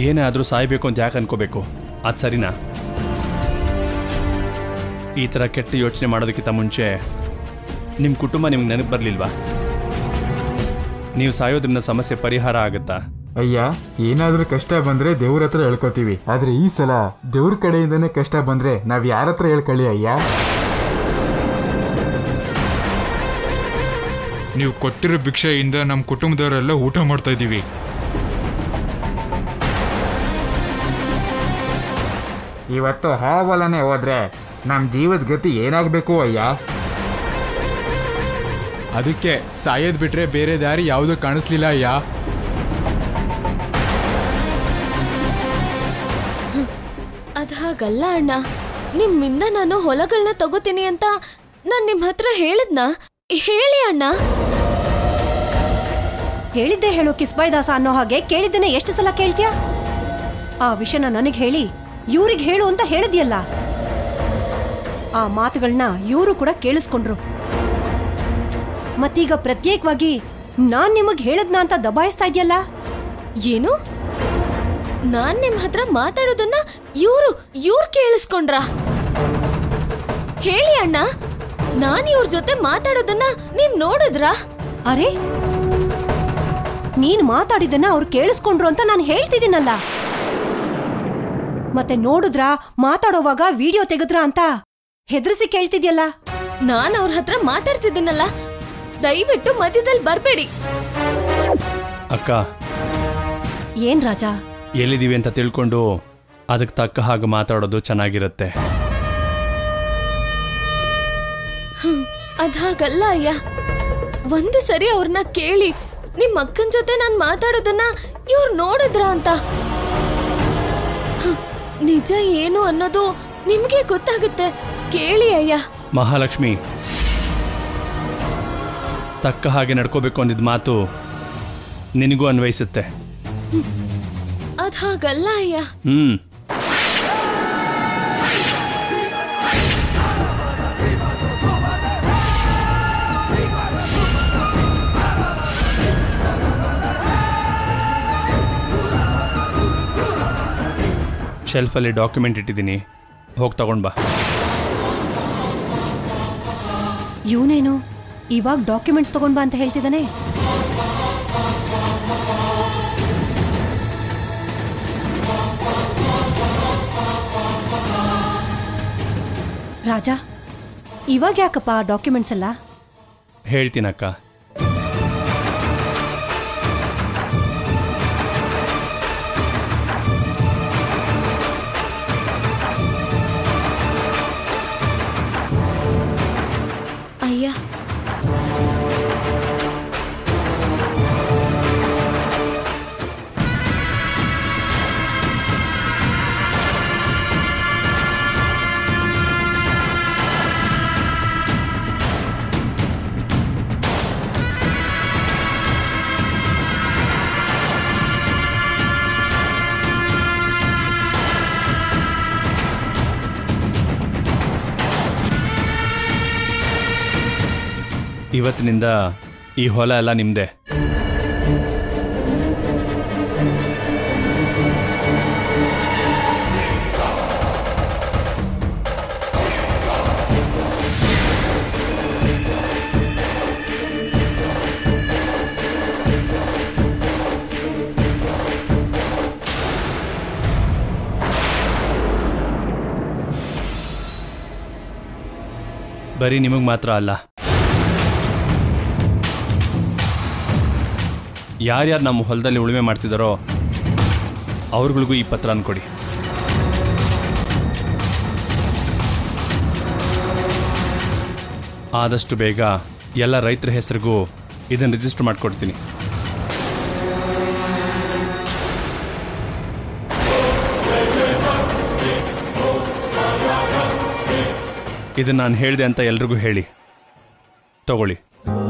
ಏನೇ ಆದರೂ ಸಾಯಬೇಕು ಅಂತ ಯಾಕೆ ಅನ್ಕೋಬೇಕು ಅದು ಸರಿನಾ ಈ ಥರ ಕೆಟ್ಟ ಯೋಚನೆ ಮಾಡೋದಕ್ಕಿಂತ ಮುಂಚೆ ನಿಮ್ಮ ಕುಟುಂಬ ನಿಮ್ಗೆ ನೆನಪು ಬರಲಿಲ್ವಾ ನೀವು ಸಾಯೋದ್ರಿಂದ ಸಮಸ್ಯೆ ಪರಿಹಾರ ಆಗುತ್ತಾ ಅಯ್ಯ ಏನಾದ್ರೂ ಕಷ್ಟ ಬಂದ್ರೆ ದೇವ್ರ ಹತ್ರ ಹೇಳ್ಕೊತೀವಿ ಆದ್ರೆ ಈ ಸಲ ದೇವ್ರ ಕಡೆಯಿಂದನೇ ಕಷ್ಟ ಬಂದ್ರೆ ನಾವ್ ಯಾರ ಹತ್ರ ಹೇಳ್ಕೊಳ್ಳಿ ಅಯ್ಯ ನೀವು ಕೊಟ್ಟಿರೋ ಭಿಕ್ಷೆಯಿಂದ ನಮ್ಮ ಕುಟುಂಬದವರೆಲ್ಲ ಊಟ ಮಾಡ್ತಾ ಇದ್ದೀವಿ ಇವತ್ತು ಹಾವಲನೆ ಹೋದ್ರೆ ನಮ್ ಜೀವದ ಗತಿ ಏನಾಗ್ಬೇಕು ಅಯ್ಯ ಅದಕ್ಕೆ ಸಾಯೋದ್ ಬಿಟ್ರೆ ಬೇರೆ ದಾರಿ ಯಾವುದೂ ಕಾಣಿಸ್ಲಿಲ್ಲ ಅಯ್ಯ ಅದ್ ಹಾಗಲ್ಲ ಅಣ್ಣ ನಿಮ್ಮಿಂದ ನಾನು ಹೊಲಗಳನ್ನ ತಗೋತೀನಿ ಅಂತ ನಾನ್ ನಿಮ್ ಹತ್ರ ಹೇಳಿದ್ನಾ ಹೇಳಿ ಅಣ್ಣ ಹೇಳಿದ್ದೆ ಹೇಳು ಕಿಸ್ಬಾಯ್ದಾಸ ಅನ್ನೋ ಹಾಗೆ ಕೇಳಿದ್ದನ್ನ ಎಷ್ಟು ಸಲ ಕೇಳ್ತೀಯ ಆ ವಿಷಯನ ನನಗೆ ಹೇಳಿ ಇವ್ರಿಗೆ ಹೇಳು ಅಂತ ಹೇಳಿದ್ಯಲ್ಲ ಆ ಮಾತುಗಳನ್ನ ಇವರು ಕೂಡ ಕೇಳಿಸ್ಕೊಂಡ್ರು ಮತ್ತೀಗ ಪ್ರತ್ಯೇಕವಾಗಿ ನಾನ್ ನಿಮಗ್ ಹೇಳದ್ನ ಅಂತ ದಬಾಯಿಸ್ತಾ ಇದೆಯಲ್ಲ ಏನು ನಾನ್ ನಿಮ್ ಹತ್ರ ಮಾತಾಡೋದನ್ನ ಇವ್ರು ಇವ್ರು ಕೇಳಿಸ್ಕೊಂಡ್ರ ಹೇಳಿ ಅಣ್ಣ ನಾನ್ ಇವ್ರ ಜೊತೆ ಮಾತಾಡೋದನ್ನ ನೀವ್ ನೋಡಿದ್ರಾ ಅರೆ ನೀನ್ ಮಾತಾಡಿದ್ದನ್ನ ಅವ್ರು ಕೇಳಿಸ್ಕೊಂಡ್ರು ಅಂತ ನಾನು ಹೇಳ್ತಿದ್ದೀನಲ್ಲ ಮತ್ತೆ ನೋಡಿದ್ರ ಮಾತಾಡೋವಾಗ ವಿಡಿಯೋ ತೆಗೆದ್ರ ಅಂತ ಹೆದರ್ಸಿ ಕೇಳ್ತಿದ್ಯಲ್ಲ ನಾನ್ ಅವ್ರ ಹತ್ರ ಮಾತಾಡ್ತಿದ್ದೀನಲ್ಲ ದಯವಿಟ್ಟು ಮಧ್ಯದಲ್ಲಿ ಬರ್ಬೇಡಿ ಅಕ್ಕ ಏನ್ ರಾಜ ಎಲ್ಲಿದ್ದೀವಿ ಅಂತ ತಿಳ್ಕೊಂಡು ಅದಕ್ಕೆ ತಕ್ಕ ಹಾಗೆ ಮಾತಾಡೋದು ಚೆನ್ನಾಗಿರುತ್ತೆ ಅದ್ ಹಾಗಲ್ಲ ಅಯ್ಯ ಒಂದು ಸರಿ ಅವ್ರನ್ನ ಕೇಳಿ ನಿಮ್ ಅಕ್ಕನ್ ಜೊತೆ ನಾನ್ ಮಾತಾಡೋದನ್ನ ಇವ್ರು ನೋಡಿದ್ರ ಅಂತ ಹ, ನಿಜ ಏನು ಅನ್ನೋದು ನಿಮ್ಗೆ ಗೊತ್ತಾಗುತ್ತೆ ಕೇಳಿ ಅಯ್ಯ ಮಹಾಲಕ್ಷ್ಮಿ ತಕ್ಕ ಹಾಗೆ ನಡ್ಕೋಬೇಕು ಅಂದಿದ್ದ ಮಾತು ನಿನಗೂ ಅನ್ವಯಿಸುತ್ತೆ ಅದ್ ಹಾಗಲ್ಲ ಅಯ್ಯ ಹ್ಮ್ ಶೆಲ್ಫಲ್ಲಿ ಡಾಕ್ಯುಮೆಂಟ್ ಇಟ್ಟಿದ್ದೀನಿ ಹೋಗಿ ತಗೊಂಡ್ ಬಾ ಇವನೇನು ಇವಾಗ ಡಾಕ್ಯುಮೆಂಟ್ಸ್ ತಗೊಂಡ್ ಬಾ ಅಂತ ಹೇಳ್ತಿದ್ದಾನೆ ರಾಜ ಇವಾಗ ಯಾಕಪ್ಪ ಡಾಕ್ಯುಮೆಂಟ್ಸ್ ಎಲ್ಲ ಹೇಳ್ತೀನಕ್ಕ ಅಯ್ಯ ಇವತ್ತಿನಿಂದ ಈ ಹೊಲ ಎಲ್ಲ ನಿಮ್ದೆ ಬರೀ ನಿಮಗೆ ಮಾತ್ರ ಅಲ್ಲ ಯಾರ್ಯಾರು ನಮ್ಮ ಹೊಲದಲ್ಲಿ ಉಳುಮೆ ಮಾಡ್ತಿದ್ದಾರೋ ಅವ್ರುಗಳಿಗೂ ಈ ಪತ್ರ ಅನ್ಕೊಡಿ ಆದಷ್ಟು ಬೇಗ ಎಲ್ಲ ರೈತರ ಹೆಸರಿಗೂ ಇದನ್ನು ರಿಜಿಸ್ಟರ್ ಮಾಡಿಕೊಡ್ತೀನಿ ಇದನ್ನು ನಾನು ಹೇಳಿದೆ ಅಂತ ಎಲ್ರಿಗೂ ಹೇಳಿ ತಗೊಳ್ಳಿ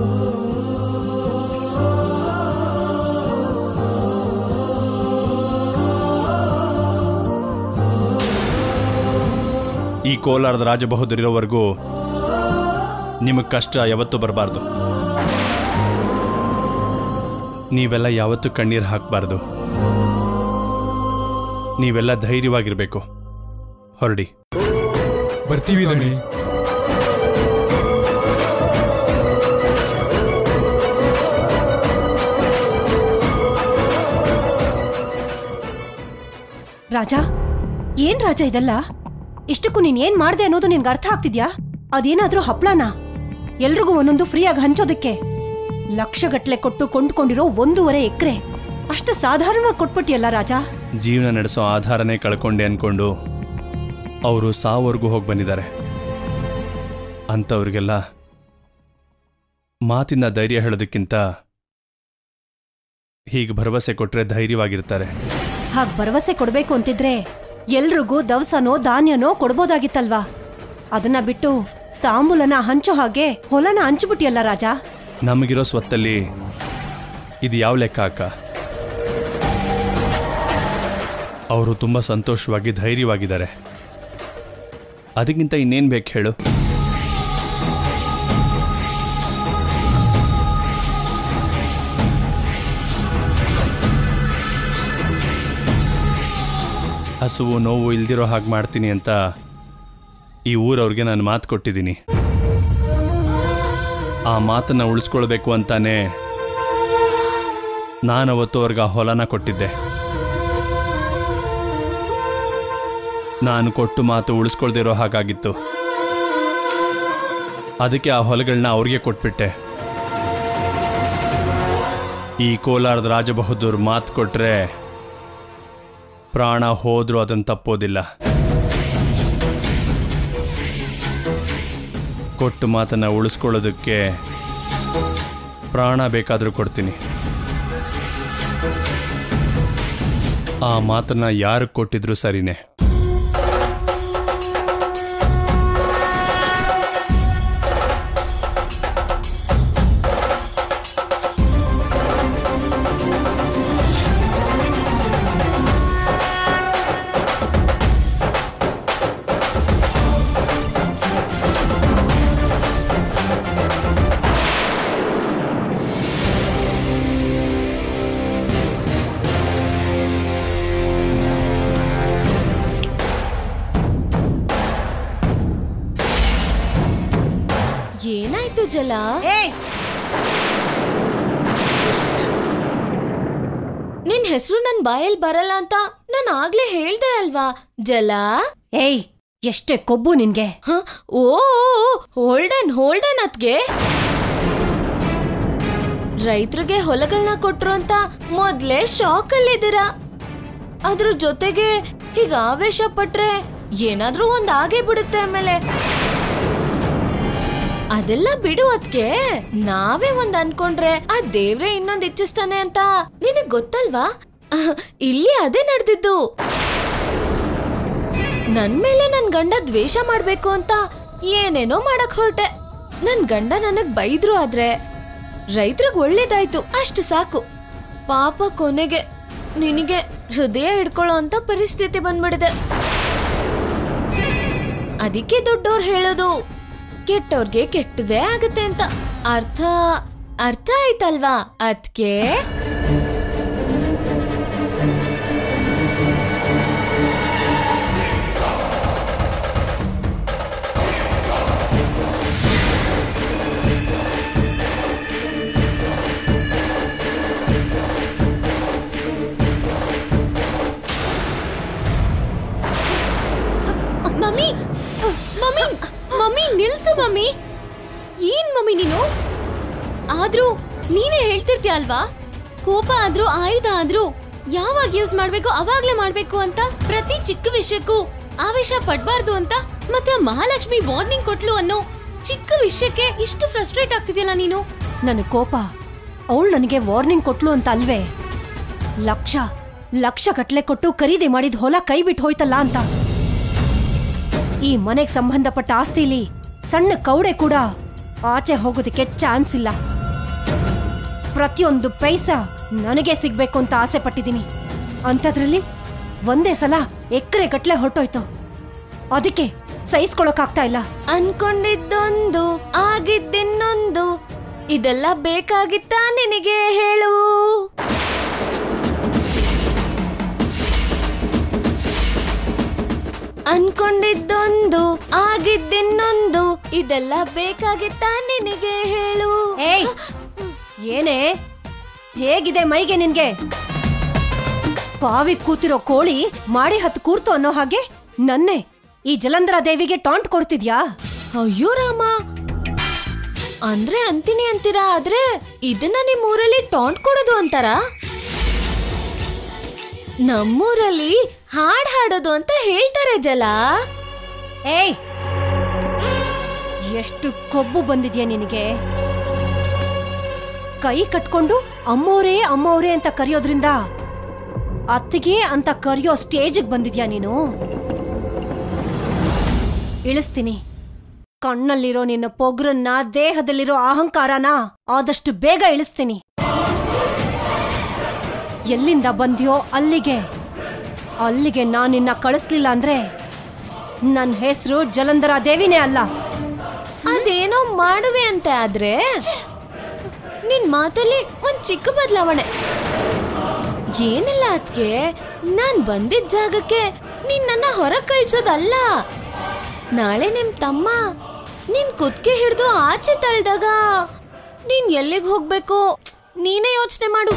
ಈ ಕೋಲಾರದ ರಾಜಬಹುದರಿರೋವರೆಗೂ ನಿಮಗೆ ಕಷ್ಟ ಯಾವತ್ತೂ ಬರಬಾರ್ದು ನೀವೆಲ್ಲ ಯಾವತ್ತೂ ಕಣ್ಣೀರು ಹಾಕಬಾರ್ದು ನೀವೆಲ್ಲ ಧೈರ್ಯವಾಗಿರ್ಬೇಕು ಹೊರಡಿ ಬರ್ತೀವಿ ದಣಿ ರಾಜ ಏನ್ ರಾಜ ಇದೆಲ್ಲ ಇಷ್ಟಕ್ಕೂ ನೀನ್ ಏನ್ ಮಾಡ್ದೆ ಅನ್ನೋದು ನಿನ್ಗೆ ಅರ್ಥ ಆಗ್ತಿದ್ಯಾ ಅದೇನಾದ್ರೂ ಹಪ್ಳನಾ ಎಲ್ರಿಗೂ ಒಂದೊಂದು ಫ್ರೀಯಾಗಿ ಹಂಚೋದಕ್ಕೆ ಲಕ್ಷಗಟ್ಲೆ ಕೊಟ್ಟು ಕೊಂಡ್ಕೊಂಡಿರೋ ಒಂದೂವರೆ ಎಕರೆ ಅಷ್ಟು ಸಾಧಾರಣವಾಗಿ ಕೊಟ್ಬಿಟ್ಟಿಯಲ್ಲ ರಾಜ ಜೀವನ ನಡೆಸೋ ಆಧಾರನೇ ಕಳ್ಕೊಂಡೆ ಅನ್ಕೊಂಡು ಅವರು ಸಾವರೆಗೂ ಹೋಗಿ ಬಂದಿದ್ದಾರೆ ಅಂಥವ್ರಿಗೆಲ್ಲ ಮಾತಿನ ಧೈರ್ಯ ಹೇಳೋದಕ್ಕಿಂತ ಹೀಗೆ ಭರವಸೆ ಕೊಟ್ರೆ ಧೈರ್ಯವಾಗಿರ್ತಾರೆ ಹಾಗ್ ಭರವಸೆ ಕೊಡ್ಬೇಕು ಅಂತಿದ್ರೆ ಎಲ್ರಿಗೂ ದವಸನೋ ಧಾನ್ಯನೋ ಕೊಡ್ಬೋದಾಗಿತ್ತಲ್ವಾ ಅದನ್ನ ಬಿಟ್ಟು ತಾಂಬೂಲನ ಹಂಚೋ ಹಾಗೆ ಹೊಲನ ಹಂಚ್ಬಿಟ್ಟಿಯಲ್ಲ ರಾಜ ನಮಗಿರೋ ಸ್ವತ್ತಲ್ಲಿ ಇದು ಯಾವ ಲೆಕ್ಕ ಅಕ್ಕ ಅವರು ತುಂಬ ಸಂತೋಷವಾಗಿ ಧೈರ್ಯವಾಗಿದ್ದಾರೆ ಅದಕ್ಕಿಂತ ಇನ್ನೇನು ಬೇಕು ಹೇಳು ಹಸುವು ನೋವು ಇಲ್ದಿರೋ ಹಾಗೆ ಮಾಡ್ತೀನಿ ಅಂತ ಈ ಊರವ್ರಿಗೆ ನಾನು ಮಾತು ಕೊಟ್ಟಿದ್ದೀನಿ ಆ ಮಾತನ್ನ ಉಳಿಸ್ಕೊಳ್ಬೇಕು ಅಂತಾನೆ ನಾನು ಅವತ್ತು ಅವ್ರಿಗೆ ಆ ಹೊಲನ ಕೊಟ್ಟಿದ್ದೆ ನಾನು ಕೊಟ್ಟು ಮಾತು ಉಳಿಸ್ಕೊಳ್ದಿರೋ ಹಾಗಾಗಿತ್ತು ಅದಕ್ಕೆ ಆ ಹೊಲಗಳನ್ನ ಅವ್ರಿಗೆ ಕೊಟ್ಬಿಟ್ಟೆ ಈ ಕೋಲಾರದ ರಾಜಬಹದ್ದೂರ್ ಮಾತು ಕೊಟ್ರೆ ಪ್ರಾಣ ಹೋದ್ರೂ ಅದನ್ನು ತಪ್ಪೋದಿಲ್ಲ ಕೊಟ್ಟು ಮಾತನ್ನ ಉಳಿಸ್ಕೊಳ್ಳೋದಕ್ಕೆ ಪ್ರಾಣ ಬೇಕಾದರೂ ಕೊಡ್ತೀನಿ ಆ ಮಾತನ್ನ ಯಾರು ಕೊಟ್ಟಿದ್ರು ಸರಿನೇ ಏನಾಯ್ತು ಜಲ ನಿನ್ ಹೆಸರು ನನ್ ಬಾಯಲ್ಲಿ ಬರಲ್ಲ ಅಂತ ನಾನು ಆಗ್ಲೇ ಹೇಳ್ದೆ ಅಲ್ವಾ ಜಲ ಏಯ್ ಎಷ್ಟೇ ಕೊಬ್ಬು ನಿನ್ಗೆ ಹ? ಓ ಹೋಲ್ಡನ್ ಹೋಲ್ಡನ್ ಅತ್ಗೆ ರೈತರಿಗೆ ಹೊಲಗಳನ್ನ ಕೊಟ್ರು ಅಂತ ಮೊದ್ಲೇ ಶಾಕ್ ಅಲ್ಲಿದ್ದೀರಾ ಅದ್ರ ಜೊತೆಗೆ ಹೀಗ ಆವೇಶ ಪಟ್ರೆ ಏನಾದ್ರೂ ಒಂದ್ ಆಗೇ ಬಿಡುತ್ತೆ ಆಮೇಲೆ ಅದೆಲ್ಲ ಬಿಡು ಅದ್ಕೆ ನಾವೇ ಒಂದ್ ಅನ್ಕೊಂಡ್ರೆ ಆ ದೇವ್ರೆ ಇನ್ನೊಂದ್ ಇಚ್ಛಿಸ್ತಾನೆ ಅಂತ ನಿನಗ್ ಗೊತ್ತಲ್ವಾ ಅಹ್, ಇಲ್ಲಿ ಅದೇ ನಡೆದಿದ್ದು ನನ್ ಮೇಲೆ ನನ್ ಗಂಡ ದ್ವೇಷ ಮಾಡ್ಬೇಕು ಅಂತ ಏನೇನೋ ಮಾಡಕ್ ಹೊರಟೆ ನನ್ ಗಂಡ ನನಗ್ ಬೈದ್ರು ಆದ್ರೆ ರೈತರಿಗ್ ಒಳ್ಳೇದಾಯ್ತು ಅಷ್ಟು ಸಾಕು ಪಾಪ ಕೊನೆಗೆ ನಿನಗೆ ಹೃದಯ ಹಿಡ್ಕೊಳ್ಳೋ ಅಂತ ಪರಿಸ್ಥಿತಿ ಬಂದ್ಬಿಡಿದೆ ಅದಕ್ಕೆ ದೊಡ್ಡೋರ್ ಹೇಳೋದು ಕೆಟ್ಟೋರ್ಗೆ ಕೆಟ್ಟದೇ ಆಗತ್ತೆ ಅಂತ ಅರ್ಥ ಅರ್ಥ ಆಯ್ತಲ್ವಾ ಅದ್ಕೆ ಮಮ್ಮಿ ಮಮ್ಮಿ ಮಮ್ಮಿ ನಿಲ್ಸು ಮಮ್ಮಿ ಏನ್ ಮಮ್ಮಿ ನೀನು ಆದ್ರೂ ನೀನೇ ಹೇಳ್ತಿರ್ತೀಯ ಅಲ್ವಾ ಕೋಪ ಆದ್ರೂ ಆಯುಧ ಆದ್ರೂ ಯಾವಾಗ ಯೂಸ್ ಮಾಡ್ಬೇಕು ಅವಾಗ್ಲೇ ಮಾಡ್ಬೇಕು ಅಂತ ಪ್ರತಿ ಚಿಕ್ಕ ವಿಷಯಕ್ಕೂ ಆವೇಶ ಪಡ್ಬಾರ್ದು ಅಂತ ಮತ್ತೆ ಆ ಮಹಾಲಕ್ಷ್ಮಿ ವಾರ್ನಿಂಗ್ ಕೊಟ್ಲು ಅನ್ನೋ ಚಿಕ್ಕ ವಿಷಯಕ್ಕೆ ಇಷ್ಟು ಫ್ರಸ್ಟ್ರೇಟ್ ಆಗ್ತಿದ್ಯಲ್ಲ ನೀನು ನನ್ ಕೋಪ ಅವಳು ನನಗೆ ವಾರ್ನಿಂಗ್ ಕೊಟ್ಲು ಅಂತ ಅಲ್ವೇ ಲಕ್ಷ ಲಕ್ಷ ಗಟ್ಲೆ ಕೊಟ್ಟು ಖರೀದಿ ಮಾಡಿದ ಹೊಲ ಕೈ ಬಿಟ್ಟು ಹೋಯ್ತಲ್ಲ ಅಂತ ಈ ಮನೆಗ್ ಸಂಬಂಧಪಟ್ಟ ಆಸ್ತಿಲಿ ಸಣ್ಣ ಕೌಡೆ ಕೂಡ ಆಚೆ ಹೋಗೋದಕ್ಕೆ ಚಾನ್ಸ್ ಇಲ್ಲ ಪ್ರತಿಯೊಂದು ಪೈಸಾ ನನಗೆ ಸಿಗ್ಬೇಕು ಅಂತ ಆಸೆ ಪಟ್ಟಿದ್ದೀನಿ ಅಂಥದ್ರಲ್ಲಿ ಒಂದೇ ಸಲ ಎಕರೆ ಗಟ್ಲೆ ಹೊರಟೋಯ್ತು ಅದಕ್ಕೆ ಸಹಿಸ್ಕೊಳಕ್ಕಾಗ್ತಾ ಇಲ್ಲ ಅನ್ಕೊಂಡಿದ್ದೊಂದು ಆಗಿದ್ದಿನ್ನೊಂದು ಇದೆಲ್ಲ ಬೇಕಾಗಿತ್ತಾ ನಿನಗೆ ಹೇಳು ಅನ್ಕೊಂಡಿದ್ದೊಂದು ಆಗಿದ್ದಿನ್ನೊಂದು ಇದೆಲ್ಲ ಬೇಕಾಗಿತ್ತ ನಿನಗೆ ಹೇಳು ಏಯ್ ಏನೇ ಹೇಗಿದೆ ಮೈಗೆ ನಿನ್ಗೆ ಕಾವಿ ಕೂತಿರೋ ಕೋಳಿ ಮಾಡಿ ಹತ್ತು ಕೂರ್ತು ಅನ್ನೋ ಹಾಗೆ ನನ್ನೆ ಈ ಜಲಂಧರ ದೇವಿಗೆ ಟಾಂಟ್ ಕೊಡ್ತಿದ್ಯಾ ಅಯ್ಯೋ ರಾಮ ಅಂದ್ರೆ ಅಂತೀನಿ ಅಂತೀರಾ ಆದ್ರೆ ಇದನ್ನ ನಿಮ್ ಊರಲ್ಲಿ ಟಾಂಟ್ ಕೊಡೋದು ಅಂತಾರ ನಮ್ಮೂರಲ್ಲಿ ಹಾಡ್ ಹಾಡೋದು ಅಂತ ಹೇಳ್ತಾರೆ ಜಲ ಏಯ್ ಎಷ್ಟು ಕೊಬ್ಬು ಬಂದಿದ್ಯಾ ನಿನಗೆ ಕೈ ಕಟ್ಕೊಂಡು ಅಮ್ಮೋರೇ ಅಮ್ಮೋರೇ ಅಂತ ಕರೆಯೋದ್ರಿಂದ ಅತ್ತಿಗೆ ಅಂತ ಕರೆಯೋ ಸ್ಟೇಜಿಗೆ ಬಂದಿದ್ಯಾ ನೀನು ಇಳಿಸ್ತೀನಿ ಕಣ್ಣಲ್ಲಿರೋ ನಿನ್ನ ಪೊಗ್ರನ್ನ ದೇಹದಲ್ಲಿರೋ ಅಹಂಕಾರನ ಆದಷ್ಟು ಬೇಗ ಇಳಿಸ್ತೀನಿ ಎಲ್ಲಿಂದ ಬಂದ್ಯೋ ಅಲ್ಲಿಗೆ ಅಲ್ಲಿಗೆ ನಾನು ನಿನ್ನ ಕಳಿಸ್ಲಿಲ್ಲ ಅಂದ್ರೆ ನನ್ನ ಹೆಸರು ಜಲಂಧರ ದೇವಿನೇ ಅಲ್ಲ ಅದೇನೋ ಮಾಡುವೆ ಅಂತ ಆದ್ರೆ ನಿನ್ ಮಾತಲ್ಲಿ ಒಂದ್ ಚಿಕ್ಕ ಬದಲಾವಣೆ ಏನಿಲ್ಲ ಅದ್ಕೆ ನಾನ್ ಬಂದಿದ್ ಜಾಗಕ್ಕೆ ನೀನ್ ನನ್ನ ಹೊರಗ್ ಕಳ್ಸೋದಲ್ಲ ನಾಳೆ ನಿಮ್ ತಮ್ಮ ನಿನ್ ಕುತ್ಕೆ ಹಿಡ್ದು ಆಚೆ ತಳ್ದಾಗ ನೀನ್ ಎಲ್ಲಿಗ್ ಹೋಗ್ಬೇಕು ನೀನೇ ಯೋಚನೆ ಮಾಡು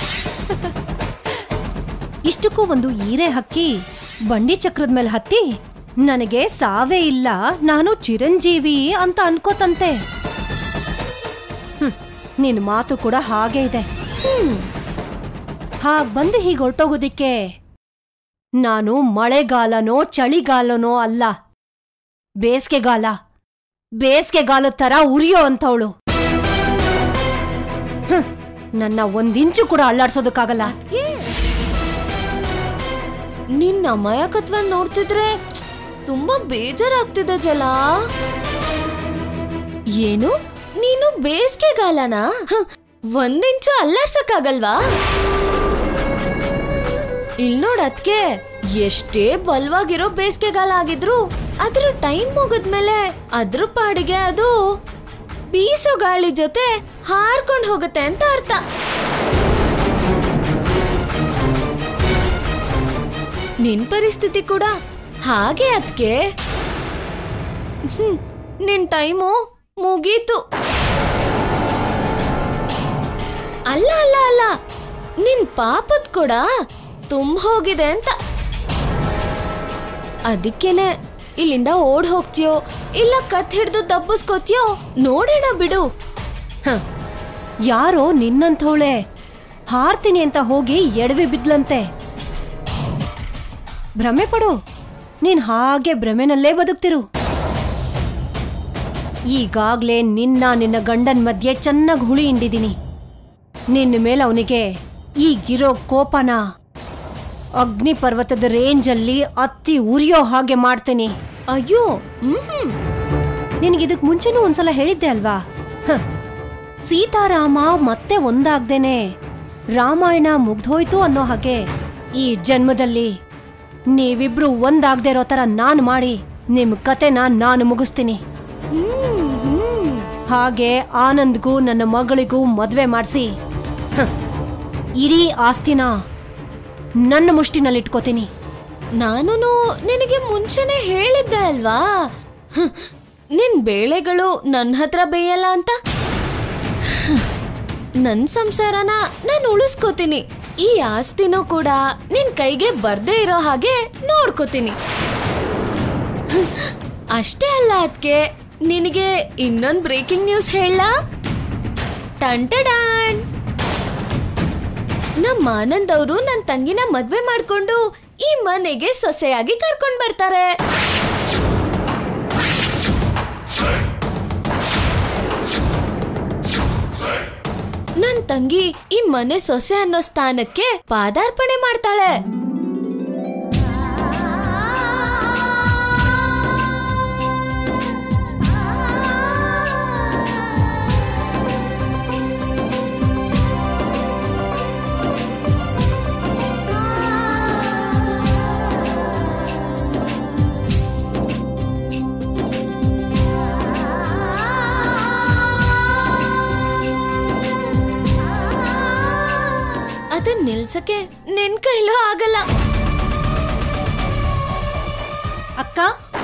ಇಷ್ಟಕ್ಕೂ ಒಂದು ಈರೆ ಹಕ್ಕಿ ಬಂಡಿ ಚಕ್ರದ ಮೇಲೆ ಹತ್ತಿ ನನಗೆ ಸಾವೇ ಇಲ್ಲ ನಾನು ಚಿರಂಜೀವಿ ಅಂತ ಅನ್ಕೋತಂತೆ ಹ್ಮ್, ನಿನ್ ಮಾತು ಕೂಡ ಹಾಗೆ ಇದೆ ಹಾಗ್ ಬಂದು ಹೀಗೆ ಹೊರಟೋಗೋದಿಕ್ಕೆ ನಾನು ಮಳೆಗಾಲನೋ ಚಳಿಗಾಲನೋ ಅಲ್ಲ ಬೇಸ್ಗೆಗಾಲ ಬೇಸ್ಗೆಗಾಲದ ತರ ಉರಿಯೋ ಅಂತವಳು ನನ್ನ ಒಂದಿಂಚು ಕೂಡ ಅಳ್ಳಾಡ್ಸೋದಕ್ಕಾಗಲ್ಲ ನಿನ್ನ ಅಮಾಯಕತ್ವ ನೋಡ್ತಿದ್ರೆ ತುಂಬಾ ಬೇಜಾರಾಗ್ತಿದೆ ಜಲ ಏನು ನೀನು ಬೇಸಿಗೆಗಾಲನ ಒಂದಿಂಚು ಅಲ್ಲಾಡ್ಸಕ್ಕಾಗಲ್ವಾ ಇಲ್ ನೋಡ್ ಅದ್ಕೆ ಎಷ್ಟೇ ಬಲ್ವಾಗಿರೋ ಬೇಸಿಗೆಗಾಲ ಆಗಿದ್ರು ಅದ್ರ ಟೈಮ್ ಮುಗಿದ್ಮೇಲೆ ಅದ್ರ ಪಾಡಿಗೆ ಅದು ಬೀಸೋ ಗಾಳಿ ಜೊತೆ ಹಾರ್ಕೊಂಡ್ ಹೋಗುತ್ತೆ ಅಂತ ಅರ್ಥ ನಿನ್ ಪರಿಸ್ಥಿತಿ ಕೂಡ ಹಾಗೆ ಅದ್ಕೆ ಹ್ಮ್, ನಿನ್ ಟೈಮು ಮುಗೀತು ಅಲ್ಲ ಅಲ್ಲ ಅಲ್ಲ ನಿನ್ ಪಾಪದ್ ಕೂಡ ತುಂಬ ಹೋಗಿದೆ ಅಂತ ಅದಕ್ಕೇನೆ ಇಲ್ಲಿಂದ ಓಡ್ ಹೋಗ್ತೀಯೋ ಇಲ್ಲ ಕತ್ ಹಿಡ್ದು ದಬ್ಬಿಸ್ಕೋತೀಯೋ ನೋಡೋಣ ಬಿಡು ಹ, ಯಾರೋ ನಿನ್ನಂಥವಳೆ ಹಾರ್ತೀನಿ ಅಂತ ಹೋಗಿ ಎಡವಿ ಬಿದ್ಲಂತೆ ಭ್ರಮೆ ಪಡು ನೀನ್ ಹಾಗೆ ಭ್ರಮೆನಲ್ಲೇ ಬದುಕ್ತಿರು ಈಗಾಗ್ಲೇ ನಿನ್ನ ನಿನ್ನ ಗಂಡನ್ ಮಧ್ಯೆ ಚೆನ್ನಾಗಿ ಹುಳಿ ಹಿಂಡಿದೀನಿ ನಿನ್ನ ಮೇಲೆ ಅವನಿಗೆ ಈಗಿರೋ ಕೋಪನ ಅಗ್ನಿ ಪರ್ವತದ ರೇಂಜಲ್ಲಿ ಅತ್ತಿ ಉರಿಯೋ ಹಾಗೆ ಮಾಡ್ತೀನಿ ಅಯ್ಯೋ ಹ್ಮ್ ನಿನಗಿದಕ್ ಮುಂಚೆನೂ ಒಂದ್ಸಲ ಹೇಳಿದ್ದೆ ಅಲ್ವಾ ಹ. ಸೀತಾರಾಮ ಮತ್ತೆ ಒಂದಾಗ್ದೇನೆ ರಾಮಾಯಣ ಮುಗ್ದೋಯ್ತು ಅನ್ನೋ ಹಾಗೆ ಈ ಜನ್ಮದಲ್ಲಿ ನೀವಿಬ್ರು ಒಂದಾಗ್ದೇ ಇರೋ ತರ ನಾನ್ ಮಾಡಿ ನಿಮ್ ಕತೆನ ನಾನು ಮುಗಿಸ್ತೀನಿ ಹ್ಮ್ ಹ್ಮ್ ಹಾಗೆ ಆನಂದ್ಗೂ ನನ್ನ ಮಗಳಿಗೂ ಮದ್ವೆ ಮಾಡಿಸಿ ಇಡೀ ಆಸ್ತಿನ ನನ್ನ ಮುಷ್ಟಿನಲ್ಲಿಟ್ಕೋತೀನಿ ನಾನು ನಿನಗೆ ಮುಂಚೆನೆ ಹೇಳಿದ್ದೆ ಅಲ್ವಾ ಹ್ಮ್, ನಿನ್ ಬೇಳೆಗಳು ನನ್ನ ಹತ್ರ ಬೇಯಲ್ಲ ಅಂತ ಹ್ಮ್, ನನ್ ಸಂಸಾರನ ನಾನು ಉಳಿಸ್ಕೋತೀನಿ ಈ ಆಸ್ತಿನೂ ಕೂಡ ನಿನ್ ಕೈಗೆ ಬರ್ದೇ ಇರೋ ಹಾಗೆ ನೋಡ್ಕೋತೀನಿ ಹ್ಮ್, ಅಷ್ಟೇ ಅಲ್ಲ ಅದ್ಕೆ ನಿನಗೆ ಇನ್ನೊಂದ್ ಬ್ರೇಕಿಂಗ್ ನ್ಯೂಸ್ ಹೇಳ ಟಂಟಡಾನ್ ನಮ್ಮ ಆನಂದ್ ಅವರು ನನ್ನ ತಂಗಿನ ಮದ್ವೆ ಮಾಡ್ಕೊಂಡು ಈ ಮನೆಗೆ ಸೊಸೆಯಾಗಿ ಕರ್ಕೊಂಡ್ ಬರ್ತಾರೆ ನನ್ ತಂಗಿ ಈ ಮನೆ ಸೊಸೆ ಅನ್ನೋ ಸ್ಥಾನಕ್ಕೆ ಪಾದಾರ್ಪಣೆ ಮಾಡ್ತಾಳೆ ಅದನ್ ನಿಲ್ಸಕ್ಕೆ ನಿನ್ ಕೈಲೂ ಆಗಲ್ಲ ಅಕ್ಕ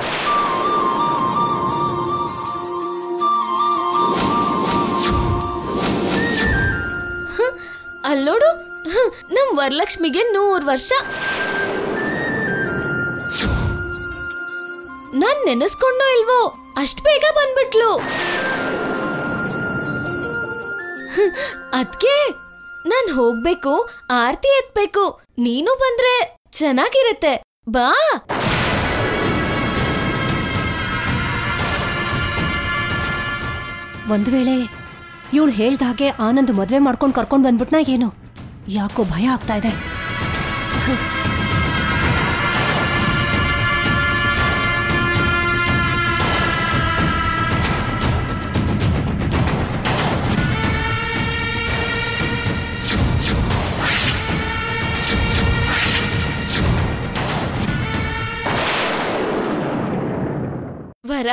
ಅಲ್ಲೋಡು ಹ್ಮ್, ನಮ್ ವರಲಕ್ಷ್ಮಿಗೆ ನೂರ್ ವರ್ಷ ನಾನ್ ನೆನೆಸ್ಕೊಂಡೋ ಇಲ್ವೋ ಅಷ್ಟ್ ಬೇಗ ಬಂದ್ಬಿಟ್ಲು ಅದ್ಕೆ ನಾನ್ ಹೋಗ್ಬೇಕು ಆರ್ತಿ ಎತ್ಬೇಕು ನೀನು ಬಂದ್ರೆ ಚೆನ್ನಾಗಿರತ್ತೆ ಬಾ ಒಂದ್ ವೇಳೆ ಇವಳು ಹೇಳ್ದ ಹಾಗೆ ಆನಂದ್ ಮದ್ವೆ ಮಾಡ್ಕೊಂಡು ಕರ್ಕೊಂಡ್ ಬಂದ್ಬಿಟ್ನಾ ಏನು ಯಾಕೋ ಭಯ ಆಗ್ತಾ ಇದೆ ವರ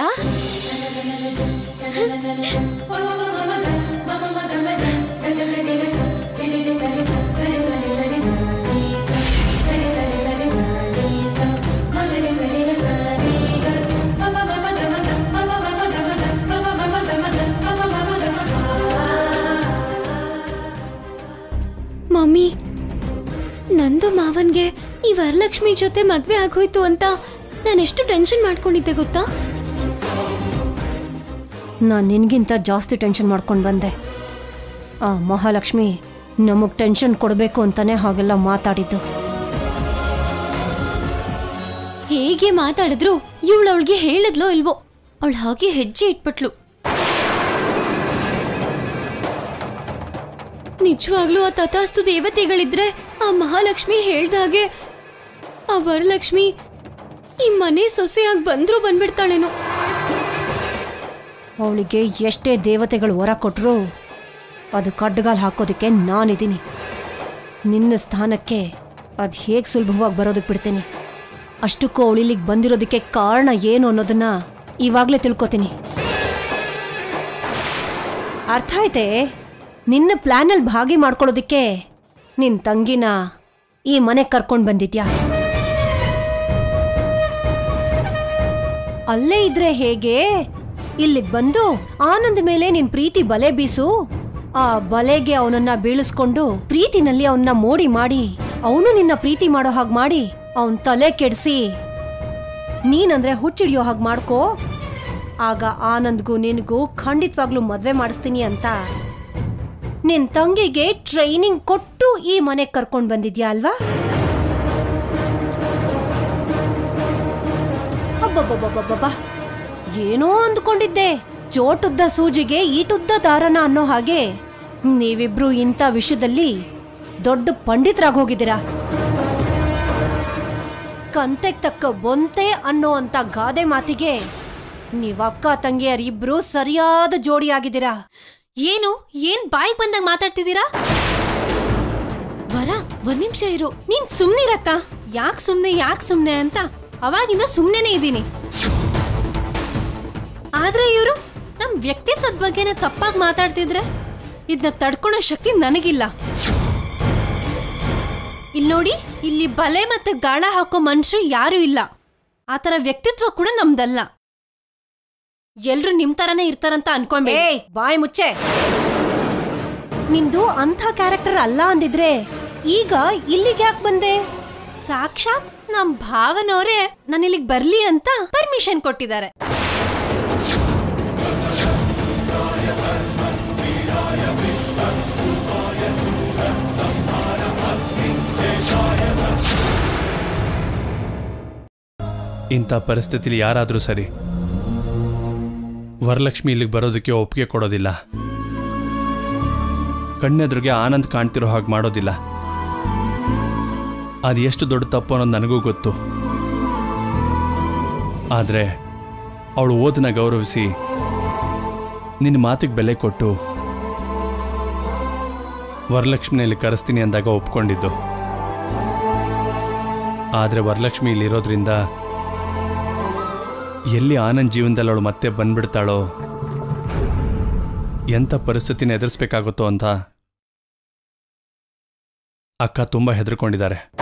ಮಮ್ಮಿ ನಂದು ಮಾವನ್ಗೆ ಈ ವರಲಕ್ಷ್ಮಿ ಜೊತೆ ಮದ್ವೆ ಆಗೋಯ್ತು ಅಂತ ನಾನೆಷ್ಟು ಟೆನ್ಷನ್ ಮಾಡ್ಕೊಂಡಿದ್ದೆ ಗೊತ್ತಾ ನಾನ್ ನಿನ್ಗಿಂತ ಜಾಸ್ತಿ ಟೆನ್ಷನ್ ಮಾಡ್ಕೊಂಡು ಬಂದೆ ಆ ಮಹಾಲಕ್ಷ್ಮಿ ನಮಗ್ ಟೆನ್ಷನ್ ಕೊಡಬೇಕು ಅಂತಾನೆ ಹಾಗೆಲ್ಲ ಮಾತಾಡಿದ್ದು ಹೇಗೆ ಮಾತಾಡಿದ್ರು ಇವಳು ಅವಳಿಗೆ ಹೇಳಿದ್ಲೋ ಇಲ್ವೋ ಅವಳು ಹಾಗೆ ಹೆಜ್ಜೆ ಇಟ್ಬಿಟ್ಲು ನಿಜವಾಗ್ಲೂ ಆ ತಥಾಸ್ತು ದೇವತೆಗಳಿದ್ರೆ ಆ ಮಹಾಲಕ್ಷ್ಮಿ ಹೇಳ್ದಾಗೆ ಆ ವರಲಕ್ಷ್ಮಿ ಈ ಮನೆ ಸೊಸೆಯಾಗಿ ಬಂದ್ರೂ ಬಂದ್ಬಿಡ್ತಾಳೇನೋ ಅವಳಿಗೆ ಎಷ್ಟೇ ದೇವತೆಗಳು ಹೊರ ಕೊಟ್ರು ಅದು ಕಡ್ಡಗಾಲ್ ಹಾಕೋದಕ್ಕೆ ನಾನಿದ್ದೀನಿ ನಿನ್ನ ಸ್ಥಾನಕ್ಕೆ ಅದು ಹೇಗೆ ಸುಲಭವಾಗಿ ಬರೋದಕ್ಕೆ ಬಿಡ್ತೀನಿ ಅಷ್ಟಕ್ಕೂ ಅವಳು ಇಲ್ಲಿಗೆ ಬಂದಿರೋದಕ್ಕೆ ಕಾರಣ ಏನು ಅನ್ನೋದನ್ನ ಇವಾಗಲೇ ತಿಳ್ಕೊತೀನಿ ಅರ್ಥ ಆಯ್ತೆ ನಿನ್ನ ಪ್ಲಾನಲ್ಲಿ ಭಾಗಿ ಮಾಡ್ಕೊಳ್ಳೋದಕ್ಕೆ ನಿನ್ನ ತಂಗಿನ ಈ ಮನೆಗೆ ಕರ್ಕೊಂಡು ಬಂದಿದ್ಯಾ ಅಲ್ಲೇ ಇದ್ರೆ ಹೇಗೆ ಇಲ್ಲಿಗ್ ಬಂದು ಆನಂದ್ ಮೇಲೆ ನಿನ್ ಪ್ರೀತಿ ಬಲೆ ಬೀಸು ಆ ಬಲೆಗೆ ಅವನನ್ನ ಬೀಳಿಸ್ಕೊಂಡು ಪ್ರೀತಿನಲ್ಲಿ ಅವನ್ನ ಮೋಡಿ ಮಾಡಿ ಅವನು ನಿನ್ನ ಪ್ರೀತಿ ಮಾಡೋ ಹಾಗೆ ಮಾಡಿ ಅವನ್ ತಲೆ ಕೆಡಿಸಿ ನೀನಂದ್ರೆ ಹುಚ್ಚಿಡಿಯೋ ಹಾಗೆ ಮಾಡ್ಕೋ ಆಗ ಆನಂದ್ಗೂ ನಿನಗೂ ಖಂಡಿತವಾಗ್ಲೂ ಮದ್ವೆ ಮಾಡಿಸ್ತೀನಿ ಅಂತ ನಿನ್ ತಂಗಿಗೆ ಟ್ರೈನಿಂಗ್ ಕೊಟ್ಟು ಈ ಮನೆಗೆ ಕರ್ಕೊಂಡ್ ಬಂದಿದ್ಯಾ ಅಲ್ವಾ ಅಬ್ಬಬ್ಬಬ್ಬಬ್ಬಬ್ಬ ಏನೋ ಅಂದ್ಕೊಂಡಿದ್ದೆ ಚೋಟುದ್ದ ಸೂಜಿಗೆ ಈಟುದ್ದ ದಾರನ ಅನ್ನೋ ಹಾಗೆ ನೀವಿಬ್ರು ಇಂಥ ವಿಷಯದಲ್ಲಿ ದೊಡ್ಡ ಪಂಡಿತರಾಗಿ ಹೋಗಿದ್ದೀರಾ ಕಂತೆಗ್ ತಕ್ಕ ಬೊಂತೆ ಅನ್ನೋ ಅಂತ ಗಾದೆ ಮಾತಿಗೆ ನೀವ್ ಅಕ್ಕ ತಂಗಿಯರಿಬ್ರು ಸರಿಯಾದ ಜೋಡಿಯಾಗಿದ್ದೀರಾ ಏನು ಏನ್ ಬಾಯಿ ಬಂದಾಗ ಮಾತಾಡ್ತಿದ್ದೀರಾ ವರ ಒಂದ್ ನಿಮಿಷ ಇರು ನೀನ್ ಸುಮ್ನಿರಕ್ಕ ಯಾಕ್ ಸುಮ್ನೆ ಯಾಕ್ ಸುಮ್ನೆ ಅಂತ ಅವಾಗಿಂದ ಸುಮ್ನೆನೇ ಇದ್ದೀನಿ ಆದ್ರೆ ಇವರು ನಮ್ ವ್ಯಕ್ತಿತ್ವದ ಬಗ್ಗೆನೇ ತಪ್ಪಾಗಿ ಮಾತಾಡ್ತಿದ್ರೆ ಇದನ್ನ ತಡ್ಕೊಳೋ ಶಕ್ತಿ ನನಗಿಲ್ಲ ಇಲ್ಲಿ ನೋಡಿ ಇಲ್ಲಿ ಬಲೆ ಮತ್ತೆ ಗಾಳ ಹಾಕೋ ಮನುಷ್ಯರು ಯಾರು ಇಲ್ಲ ಆತರ ವ್ಯಕ್ತಿತ್ವ ಕೂಡ ನಮ್ದಲ್ಲ ಎಲ್ರು ನಿಮ್ ತರನೇ ಇರ್ತಾರಂತ ಅನ್ಕೊಂಬೇ ಬಾಯ್ ಮುಚ್ಚೆ ನಿಂದು ಅಂಥ ಕ್ಯಾರೆಕ್ಟರ್ ಅಲ್ಲ ಅಂದಿದ್ರೆ ಈಗ ಇಲ್ಲಿಗೆ ಯಾಕೆ ಬಂದೆ ಸಾಕ್ಷಾತ್ ನಮ್ ಭಾವನವರೇ ನಾನು ಇಲ್ಲಿಗೆ ಬರ್ಲಿ ಅಂತ ಪರ್ಮಿಷನ್ ಕೊಟ್ಟಿದ್ದಾರೆ ಇಂಥ ಪರಿಸ್ಥಿತಿಲಿ ಯಾರಾದರೂ ಸರಿ ವರಲಕ್ಷ್ಮಿ ಇಲ್ಲಿಗೆ ಬರೋದಕ್ಕೆ ಒಪ್ಪಿಗೆ ಕೊಡೋದಿಲ್ಲ ಕಣ್ಣೆದುರಿಗೆ ಆನಂದ್ ಕಾಣ್ತಿರೋ ಹಾಗೆ ಮಾಡೋದಿಲ್ಲ ಅದು ಎಷ್ಟು ದೊಡ್ಡ ತಪ್ಪು ಅನ್ನೋದು ನನಗೂ ಗೊತ್ತು ಆದರೆ ಅವಳು ಓದನ್ನ ಗೌರವಿಸಿ ನಿನ್ನ ಮಾತಿಗೆ ಬೆಲೆ ಕೊಟ್ಟು ವರಲಕ್ಷ್ಮಿನಲ್ಲಿ ಕರೆಸ್ತೀನಿ ಅಂದಾಗ ಒಪ್ಕೊಂಡಿದ್ದು ಆದರೆ ವರಲಕ್ಷ್ಮಿ ಇಲ್ಲಿರೋದ್ರಿಂದ ಎಲ್ಲಿ ಆನಂದ್ ಜೀವನದಲ್ಲಿ ಅವಳು ಮತ್ತೆ ಬಂದ್ಬಿಡ್ತಾಳೋ ಎಂಥ ಪರಿಸ್ಥಿತಿನ ಎದುರಿಸ್ಬೇಕಾಗುತ್ತೋ ಅಂತ ಅಕ್ಕ ತುಂಬ ಹೆದರ್ಕೊಂಡಿದ್ದಾರೆ